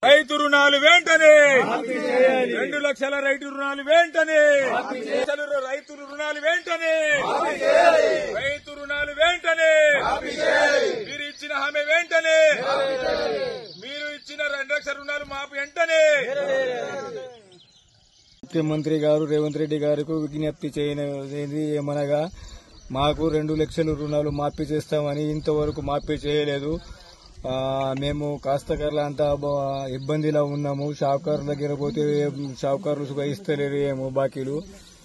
రైతు రుణాలు వెంటనే రెండు లక్షల రైతు రుణాలు వెంటనే లక్షల రైతు రుణాలు వెంటనే రైతు రుణాలు వెంటనే మీరు ఇచ్చిన హామీ వెంటనే మీరు ఇచ్చిన రెండు లక్షల రుణాలు మాపు వెంటనే ముఖ్యమంత్రి గారు రేవంత్ రెడ్డి గారికి విజ్ఞప్తి చేయనిది ఏమనగా మాకు రెండు లక్షల రుణాలు మాఫీ చేస్తామని ఇంతవరకు మాఫీ చేయలేదు ఆ, మేము కాస్తకర్ల అంతా బ- ఇబ్బందిలో ఉన్నాము షావుకారుల దగ్గర పోతే షావుకారులు సుగా ఇస్తలేరు ఏమో బాకీలు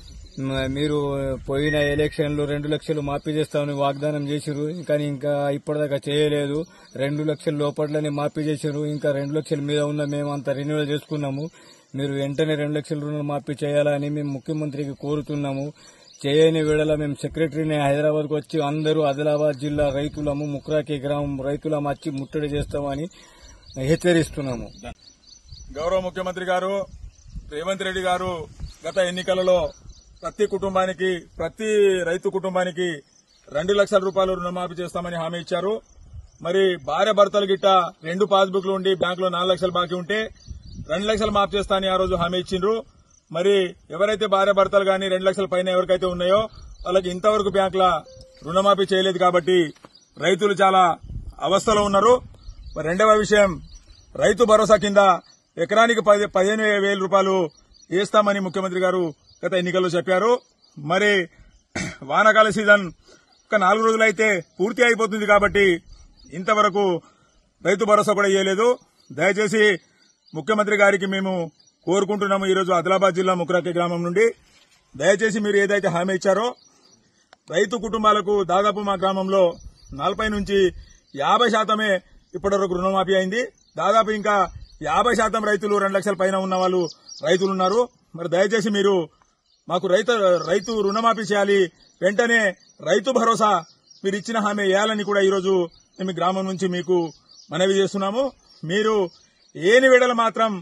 మ- మీరు పోయిన ఎలక్షన్ లో రెండు లక్షలు మాఫీ చేస్తామని వాగ్దానం చేసిరు కానీ ఇంకా ఇప్పటిదాకా చేయలేదు రెండు లక్షల లోపట్లనే మాఫీ చేసిరు ఇంకా రెండు లక్షల మీద ఉన్న మేము అంత రెన్యువల్ చేసుకున్నాము మీరు వెంటనే రెండు లక్షల రుణాలు మాఫీ చేయాలని మేము ముఖ్యమంత్రికి కోరుతున్నాము చేయని వేళల మేము సెక్రటరీని హైదరాబాద్ కు వచ్చి అందరూ ఆదిలాబాద్ జిల్లా రైతులము ముక్రాకి గ్రామం రైతులము వచ్చి ముట్టడి చేస్తామని హెచ్చరిస్తున్నాము గౌరవ ముఖ్యమంత్రి గారు రేవంత్ రెడ్డి గారు గత ఎన్నికలలో ప్రతి కుటుంబానికి ప్రతి రైతు కుటుంబానికి రెండు లక్షల రూపాయలు రుణమాఫీ చేస్తామని హామీ ఇచ్చారు మరి భార్య భర్తలు గిట్ట రెండు పాస్బుక్లు ఉండి బ్యాంకులో నాలుగు లక్షలు బాకీ ఉంటే రెండు లక్షలు మాఫీ చేస్తా అని ఆ రోజు హామీ ఇచ్చిండ్రు మరి ఎవరైతే భార్య భర్తలు గాని రెండు లక్షల పైన ఎవరికైతే ఉన్నాయో వాళ్ళకి ఇంతవరకు బ్యాంకుల రుణమాఫీ చేయలేదు కాబట్టి రైతులు చాలా అవస్థలో ఉన్నారు మరి రెండవ విషయం రైతు భరోసా కింద ఎకరానికి పది పదిహేను వేల రూపాయలు వేస్తామని ముఖ్యమంత్రి గారు గత ఎన్నికల్లో చెప్పారు మరి వానాకాల సీజన్ ఒక నాలుగు రోజులైతే పూర్తి అయిపోతుంది కాబట్టి ఇంతవరకు రైతు భరోసా కూడా ఇవ్వలేదు దయచేసి ముఖ్యమంత్రి గారికి మేము కోరుకుంటున్నాము ఈరోజు ఆదిలాబాద్ జిల్లా ముక్రాకి గ్రామం నుండి దయచేసి మీరు ఏదైతే హామీ ఇచ్చారో రైతు కుటుంబాలకు దాదాపు మా గ్రామంలో నలభై నుంచి యాభై శాతమే ఇప్పటివరకు రుణమాఫీ అయింది దాదాపు ఇంకా యాభై శాతం రైతులు రెండు లక్షల పైన ఉన్న వాళ్ళు రైతులు ఉన్నారు మరి దయచేసి మీరు మాకు రైతు రైతు రుణమాఫీ చేయాలి వెంటనే రైతు భరోసా మీరు ఇచ్చిన హామీ వేయాలని కూడా ఈరోజు మేము గ్రామం నుంచి మీకు మనవి చేస్తున్నాము మీరు ఏని వేడలు మాత్రం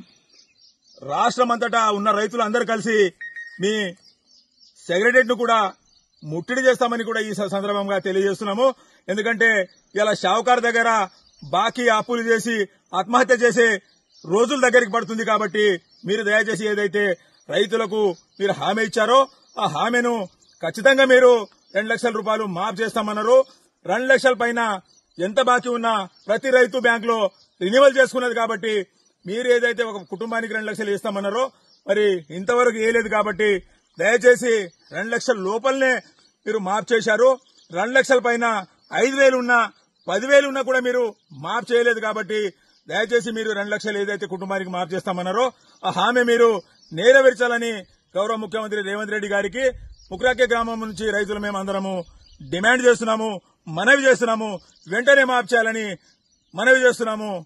రాష్ట్రమంతటా ఉన్న రైతులు అందరూ కలిసి మీ సెక్రటరియట్ ను కూడా ముట్టడి చేస్తామని కూడా ఈ స- సందర్భంగా తెలియజేస్తున్నాము ఎందుకంటే ఇలా షావుకార్ దగ్గర బాకీ అప్పులు చేసి ఆత్మహత్య చేసే రోజుల దగ్గరికి పడుతుంది కాబట్టి మీరు దయచేసి ఏదైతే రైతులకు మీరు హామీ ఇచ్చారో ఆ హామీను ఖచ్చితంగా మీరు రెండు లక్షల రూపాయలు మాఫ్ చేస్తామన్నారు రెండు లక్షల పైన ఎంత బాకీ ఉన్నా ప్రతి రైతు బ్యాంకులో రినివల్ చేసుకున్నది కాబట్టి మీరు ఏదైతే ఒక కుటుంబానికి రెండు లక్షలు ఇస్తామన్నారో మరి ఇంతవరకు వేయలేదు కాబట్టి దయచేసి రెండు లక్షల లోపలనే మీరు మాఫ్ చేశారు రెండు లక్షల పైన ఐదు వేలు ఉన్నా పదివేలు ఉన్నా కూడా మీరు మాఫ్ చేయలేదు కాబట్టి దయచేసి మీరు రెండు లక్షలు ఏదైతే కుటుంబానికి మాఫ్ చేస్తామన్నారో ఆ హామీ మీరు నెరవేర్చాలని గౌరవ ముఖ్యమంత్రి రేవంత్ రెడ్డి గారికి ముక్రాకే గ్రామం నుంచి రైతులు మేము అందరము డిమాండ్ చేస్తున్నాము మనవి చేస్తున్నాము వెంటనే మాఫ్ చేయాలని మనవి చేస్తున్నాము